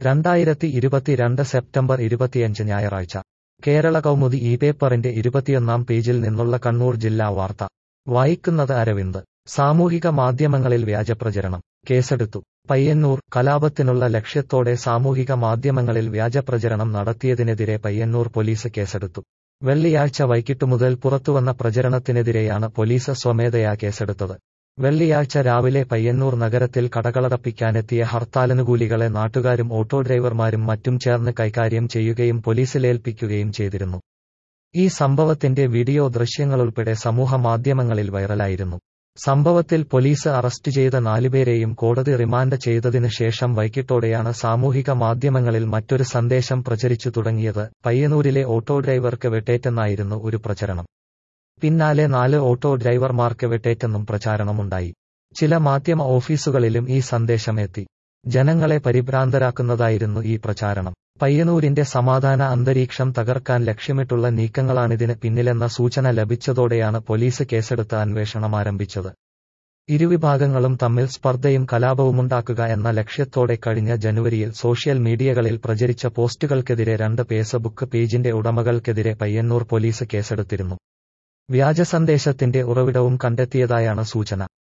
രണ്ടായിരത്തി ഇരുപത്തിരണ്ട് സെപ്റ്റംബർ ഇരുപത്തിയഞ്ച് ഞായറാഴ്ച കേരള കൗമുദി ഈ പേപ്പറിന്റെ ഇരുപത്തിയൊന്നാം പേജിൽ നിന്നുള്ള കണ്ണൂർ ജില്ലാ വാർത്ത വായിക്കുന്നത് അരവിന്ദ് സാമൂഹിക മാധ്യമങ്ങളിൽ വ്യാജപ്രചരണം കേസെടുത്തു പയ്യന്നൂർ കലാപത്തിനുള്ള ലക്ഷ്യത്തോടെ സാമൂഹിക മാധ്യമങ്ങളിൽ വ്യാജപ്രചരണം നടത്തിയതിനെതിരെ പയ്യന്നൂർ പോലീസ് കേസെടുത്തു വെള്ളിയാഴ്ച വൈകിട്ടു മുതൽ പുറത്തുവന്ന പ്രചരണത്തിനെതിരെയാണ് പോലീസ് സ്വമേധയാ കേസെടുത്തത് വെള്ളിയാഴ്ച രാവിലെ പയ്യന്നൂർ നഗരത്തിൽ കടകളടപ്പിക്കാനെത്തിയ ഹർത്താലനുകൂലികളെ നാട്ടുകാരും ഓട്ടോ ഡ്രൈവർമാരും മറ്റും ചേർന്ന് കൈകാര്യം ചെയ്യുകയും പോലീസിലേൽപ്പിക്കുകയും ചെയ്തിരുന്നു ഈ സംഭവത്തിന്റെ വീഡിയോ ദൃശ്യങ്ങളുൾപ്പെടെ സമൂഹ മാധ്യമങ്ങളിൽ വൈറലായിരുന്നു സംഭവത്തിൽ പോലീസ് അറസ്റ്റ് ചെയ്ത നാലുപേരെയും കോടതി റിമാൻഡ് ചെയ്തതിനു ശേഷം വൈകിട്ടോടെയാണ് സാമൂഹിക മാധ്യമങ്ങളിൽ മറ്റൊരു സന്ദേശം പ്രചരിച്ചു തുടങ്ങിയത് പയ്യന്നൂരിലെ ഓട്ടോ ഡ്രൈവർക്ക് വെട്ടേറ്റെന്നായിരുന്നു ഒരു പ്രചരണം പിന്നാലെ നാല് ഓട്ടോ ഡ്രൈവർമാർക്ക് വെട്ടേറ്റെന്നും പ്രചാരണമുണ്ടായി ചില മാധ്യമ ഓഫീസുകളിലും ഈ സന്ദേശം എത്തി ജനങ്ങളെ പരിഭ്രാന്തരാക്കുന്നതായിരുന്നു ഈ പ്രചാരണം പയ്യന്നൂരിന്റെ സമാധാന അന്തരീക്ഷം തകർക്കാൻ ലക്ഷ്യമിട്ടുള്ള നീക്കങ്ങളാണിതിന് പിന്നിലെന്ന സൂചന ലഭിച്ചതോടെയാണ് പോലീസ് കേസെടുത്ത് അന്വേഷണം ആരംഭിച്ചത് ഇരുവിഭാഗങ്ങളും തമ്മിൽ സ്പർദ്ധയും കലാപവുമുണ്ടാക്കുക എന്ന ലക്ഷ്യത്തോടെ കഴിഞ്ഞ ജനുവരിയിൽ സോഷ്യൽ മീഡിയകളിൽ പ്രചരിച്ച പോസ്റ്റുകൾക്കെതിരെ രണ്ട് ഫേസ്ബുക്ക് പേജിന്റെ ഉടമകൾക്കെതിരെ പയ്യന്നൂർ പോലീസ് കേസെടുത്തിരുന്നു വ്യാജ സന്ദേശത്തിന്റെ ഉറവിടവും കണ്ടെത്തിയതായാണ് സൂചന